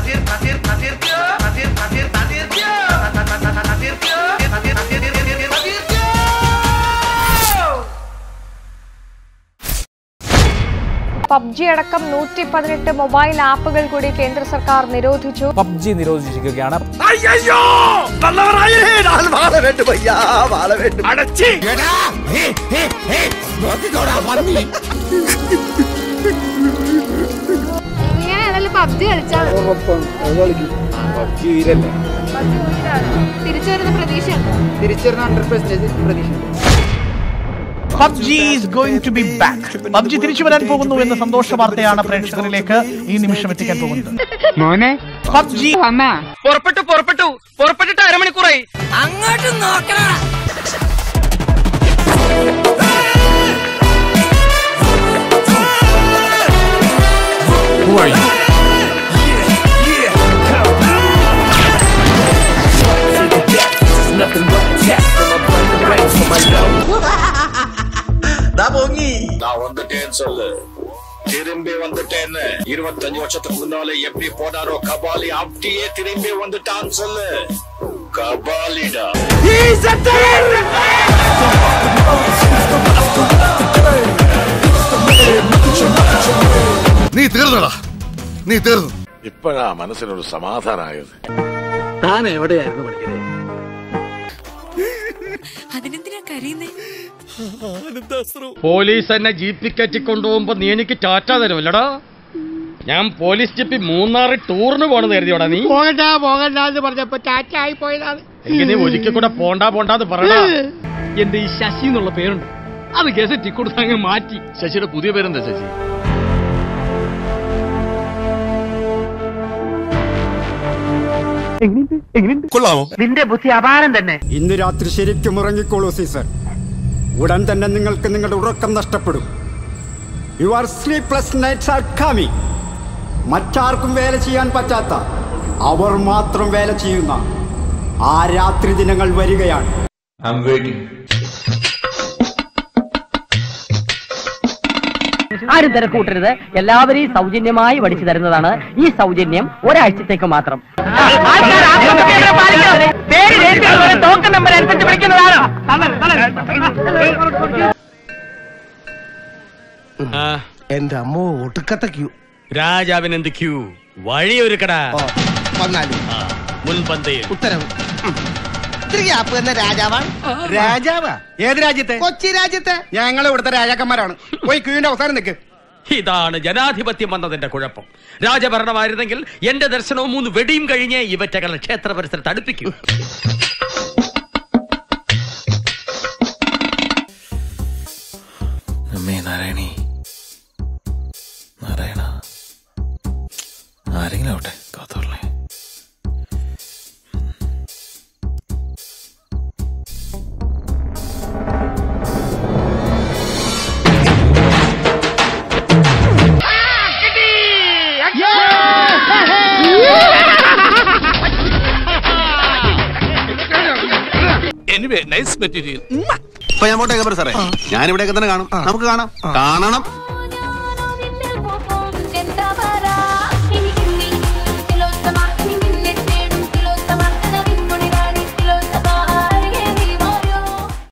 PUBG അടക്കം നൂറ്റി പതിനെട്ട് മൊബൈൽ ആപ്പുകൾ കൂടി കേന്ദ്ര സർക്കാർ നിരോധിച്ചു പബ്ജി നിരോധിച്ചിരിക്കുകയാണ് ഞാനാണല്ലോ പബ്ജി കളിച്ചാണ് തിരിച്ചു വരുന്ന പ്രതീക്ഷയുണ്ട് PUBG is going to be back PUBG തിരിച്ചു വരാൻ പോകുന്നു എന്ന സന്തോഷ വാർത്തയാണ് പ്രേക്ഷകരിലേക്ക് ഈ നിമിഷം എത്തിക്കാൻ പോകുന്നത് മോനെ പബ്ജി പുറപ്പെട്ടു പുറപ്പെട്ടു പുറപ്പെട്ടിട്ട് അരമണിക്കൂറായി അങ്ങോട്ട് നോക്കണ நான் வந்துட்டேன்னு சொல்லு திரும்பி வந்துட்டேன்னு இருபத்தஞ்சு வருஷத்துக்கு முன்னால எப்படி போனாரோ கபாலி அப்படியே திரும்பி வந்துட்டான்னு சொல்லு கபாலிடா നീ തീർന്നടാ നീ തീർന്നു ഇപ്പഴാ മനസ്സിനൊരു സമാധാനമായത് താൻ എവിടെയായിരുന്നു പഠിക്കുന്നത് അതിനെന്തിനാ കരയുന്നേ പോലീസ് എന്നെ ജീപ്പിൽ കയറ്റി കൊണ്ടുപോകുമ്പോ നീ എനിക്ക് ടാറ്റ തരുമല്ലടാ ഞാൻ പോലീസ് ജീപ്പിൽ മൂന്നാറ് ടൂറിന് പോണെന്ന് കരുതിയോടാ നീ പോകണ്ട പോകണ്ട എന്ന് പറഞ്ഞപ്പോ ടാറ്റ ആയി പോയതാണ് എങ്കിൽ നീ ഒരിക്കൽ കൂടെ പോണ്ടാ പോണ്ടാന്ന് പറയടാ എന്റെ ഈ ശശി എന്നുള്ള പേരുണ്ട് അത് ഗസറ്റി കൊടുത്ത് അങ്ങ് മാറ്റി ശശിയുടെ പുതിയ പേരെന്താ ശശി കൊള്ളാമോ നിന്റെ ബുദ്ധി അപാരം തന്നെ ഇന്ന് രാത്രി ശരിക്കും ഉറങ്ങിക്കോളൂ സീസർ ഉടൻ തന്നെ നിങ്ങൾക്ക് നിങ്ങളുടെ ഉറക്കം നഷ്ടപ്പെടും your sleepless nights are coming മറ്റാർക്കും വേല ചെയ്യാൻ പറ്റാത്ത അവർ മാത്രം വേല ചെയ്യുന്ന ആ രാത്രി ദിനങ്ങൾ വരികയാണ് ആരും തിരക്കൂട്ടരുത് എല്ലാവരെയും സൗജന്യമായി പഠിച്ചു തരുന്നതാണ് ഈ സൗജന്യം ഒരാഴ്ചത്തേക്ക് മാത്രം ടോക്കൺ നമ്പർ അനുസരിച്ച് വിളിക്കുന്നതാണ് എന്റെ അമ്മോ ഒടുക്കത്തെ ക്യൂ രാജാവിന് എന്ത് ക്യൂ വഴിയൊരുക്കടാ വന്നാലും മുൻപന്തയിൽ ഉത്തരവ് ഗ്യാപ്പ് എന്ന രാജാവാണ് രാജാവാ ഏത് രാജ്യത്തെ കൊച്ചി രാജ്യത്തെ ഞങ്ങൾ ഇവിടുത്തെ രാജാക്കന്മാരാണ് പോയി ക്യൂവിന്റെ അവസാനം നിൽക്ക് ഇതാണ് ജനാധിപത്യം വന്നതിന്റെ കുഴപ്പം രാജഭരണമായിരുന്നെങ്കിൽ എന്റെ ദർശനവും മൂന്ന് വെടിയും കഴിഞ്ഞ് ഇവറ്റകളെ ക്ഷേത്ര പരിസരത്ത് അടുപ്പിക്കൂ അമ്മേ നാരായണി നാരായണ ആരെങ്കിലും ആവട്ടെ കാത്തോളേ എനിവേ നൈസ് മെറ്റീരിയൽ ഇപ്പൊ ഞാൻ പോട്ടെ സാറേ ഞാൻ ഇവിടെയൊക്കെ തന്നെ കാണും നമുക്ക് കാണാം കാണണം